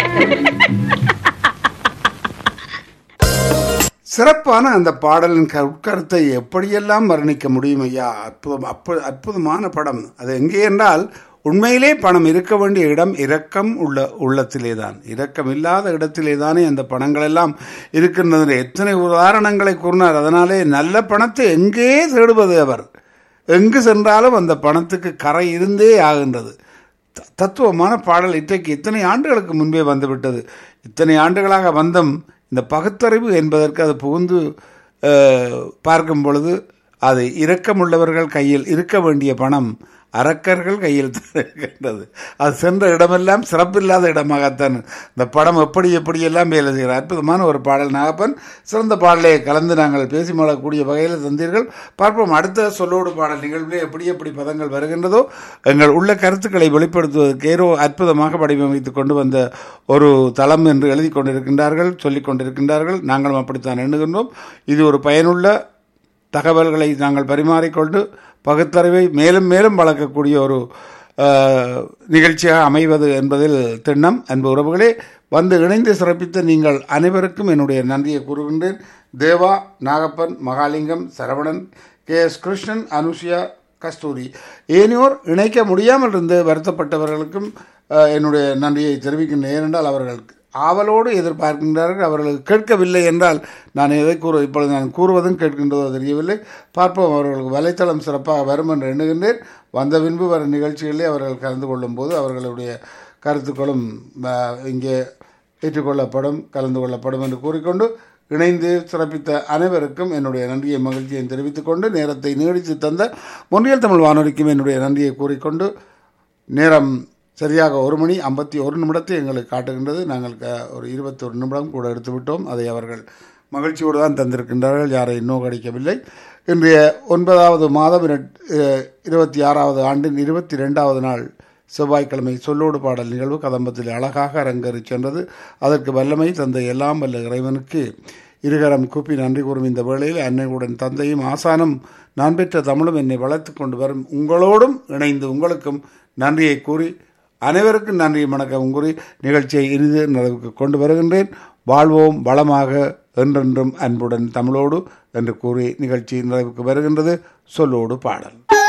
சிறப்பான அந்த பாடலின் க- உட்கருத்தை எப்படியெல்லாம் வர்ணிக்க முடியும் ஐயா அற்புதம் அப்ப அற்புதமான படம் அது எங்கே என்றால் உண்மையிலே பணம் இருக்க வேண்டிய இடம் இரக்கம் உள்ள உள்ளத்திலே தான் இரக்கம் இல்லாத இடத்திலே தானே அந்த பணங்கள் எல்லாம் இருக்கின்றது எத்தனை உதாரணங்களை கூறினார் அதனாலே நல்ல பணத்தை எங்கே தேடுவது அவர் எங்கு சென்றாலும் அந்த பணத்துக்கு கரை இருந்தே ஆகின்றது த- தத்துவமான பாடல் இன்றைக்கு இத்தனை ஆண்டுகளுக்கு முன்பே வந்துவிட்டது இத்தனை ஆண்டுகளாக வந்தம் இந்த பகுத்தறிவு என்பதற்கு அது புகுந்து அஹ், பார்க்கும் பொழுது அது இரக்கமுள்ளவர்கள் கையில் இருக்க வேண்டிய பணம் அரக்கர்கள் கையில் தான் இருக்கின்றது அது சென்ற இடமெல்லாம் சிறப்பில்லாத இடமாகத்தான் இந்த படம் எப்படி எப்படியெல்லாம் வேலை செய்கிறார் அற்புதமான ஒரு பாடல் நாகப்பன் சிறந்த பாடலை கலந்து நாங்கள் பேசி மாளக்கூடிய வகையில் தந்தீர்கள் பார்ப்போம் அடுத்த சொல்லோடு பாடல் நிகழ்விலே எப்படி எப்படி பதங்கள் வருகின்றதோ எங்கள் உள்ள கருத்துக்களை வெளிப்படுத்துவதற்கு ஏதோ அற்புதமாக வடிவமைத்து கொண்டு வந்த ஒரு தளம் என்று எழுதி கொண்டிருக்கின்றார்கள் சொல்லிக் கொண்டிருக்கின்றார்கள் நாங்களும் அப்படித்தான் எண்ணுகின்றோம் இது ஒரு பயனுள்ள தகவல்களை நாங்கள் பரிமாறிக்கொண்டு பகுத்தறிவை மேலும் மேலும் வளர்க்கக்கூடிய ஒரு அஹ், நிகழ்ச்சியாக அமைவது என்பதில் திண்ணம் அன்பு உறவுகளே வந்து இணைந்து சிறப்பித்த நீங்கள் அனைவருக்கும் என்னுடைய நன்றியை கூறுகின்றேன் தேவா நாகப்பன் மகாலிங்கம் சரவணன் கே எஸ் கிருஷ்ணன் அனுஷியா கஸ்தூரி ஏனையோர் இணைக்க முடியாமல் இருந்து வருத்தப்பட்டவர்களுக்கும் அஹ், என்னுடைய நன்றியை தெரிவிக்கின்றேன் ஏனென்றால் அவர்கள் ஆவலோடு எதிர்பார்க்கின்றார்கள் அவர்களுக்கு கேட்கவில்லை என்றால் நான் எதை கூற இப்பொழுது நான் கூறுவதும் கேட்கின்றதோ தெரியவில்லை பார்ப்போம் அவர்களுக்கு வலைத்தளம் சிறப்பாக வரும் என்று எண்ணுகின்றேன் வந்த பின்பு வரும் நிகழ்ச்சிகளிலே அவர்கள் கலந்து கொள்ளும் போது அவர்களுடைய கருத்துக்களும் அஹ், இங்கே ஏற்றுக்கொள்ளப்படும் கலந்து கொள்ளப்படும் என்று கூறிக்கொண்டு இணைந்து சிறப்பித்த அனைவருக்கும் என்னுடைய நன்றியை மகிழ்ச்சியை தெரிவித்துக் கொண்டு நேரத்தை நீடித்து தந்த முன்னியல் தமிழ் வானொலிக்கும் என்னுடைய நன்றியை கூறிக்கொண்டு நேரம் சரியாக ஒரு மணி ஐம்பத்தி ஒரு நிமிடத்தை எங்களுக்கு காட்டுகின்றது நாங்கள் க- ஒரு இருபத்தி ஒரு நிமிடம் கூட எடுத்து விட்டோம் அதை அவர்கள் மகிழ்ச்சியோடு தான் தந்திருக்கின்றார்கள் யாரை இன்னும் கிடைக்கவில்லை இன்றைய ஒன்பதாவது மாதம் இரட்- அஹ், இருபத்தி ஆறாவது ஆண்டின் இருபத்தி ரெண்டாவது நாள் செவ்வாய்க்கிழமை சொல்லோடு பாடல் நிகழ்வு கதம்பத்தில் அழகாக அரங்கேறி சென்றது அதற்கு வல்லமை தந்த எல்லாம் வல்ல இறைவனுக்கு இருகரம் கூப்பி நன்றி கூறும் இந்த வேளையில் அன்னையுடன் தந்தையும் ஆசானும் நான் பெற்ற தமிழும் என்னை வளர்த்து கொண்டு வரும் உங்களோடும் இணைந்து உங்களுக்கும் நன்றியை கூறி அனைவருக்கும் நன்றி வணக்கம் கூறி நிகழ்ச்சியை இறுதி நிறைவுக்கு கொண்டு வருகின்றேன் வாழ்வோம் வளமாக என்றென்றும் அன்புடன் தமிழோடு என்று கூறி நிகழ்ச்சி நிறைவுக்கு வருகின்றது சொல்லோடு பாடல்